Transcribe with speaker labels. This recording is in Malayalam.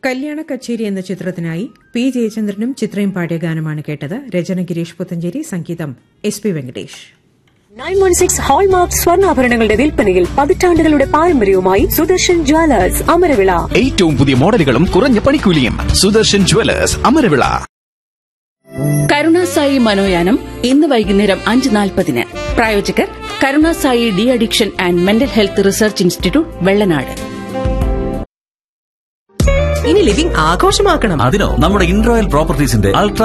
Speaker 1: കല്യാണ കച്ചേരി എന്ന ചിത്രത്തിനായി പി ജയചന്ദ്രനും ചിത്രയും പാടിയ ഗാനമാണ് കേട്ടത് രചന ഗിരീഷ് പുത്തഞ്ചേരി സംഗീതം S P Venkatesh
Speaker 2: nine one six hallmark സ്വർണ്ണാഭരണങ്ങളുടെ വിൽപ്പനയിൽ പതിറ്റാണ്ടുകളുടെ പാരമ്പര്യവുമായി സുദർശൻ ജ്വല്ലേഴ്സ് അമരവിള
Speaker 3: ഏറ്റവും പുതിയ മോഡലുകളും കുറഞ്ഞ പണിക്കൂലിയും സുദർശൻ ജുവലേഴ്സ് അമരവിള
Speaker 4: കരുണാസായി മനോയാനം ഇന്ന് വൈകുന്നേരം അഞ്ച് നാൽപ്പതിന് പ്രായോജകർ Karunasai de addiction and mental health research institute Vellanad
Speaker 5: ഇനി ലിവിംഗ് ആഘോഷമാക്കണം
Speaker 6: അതിനോ നമ്മുടെ ഇൻട്രോയൽ പ്രോപ്പർട്ടീസിന്റെ അൾട്രാ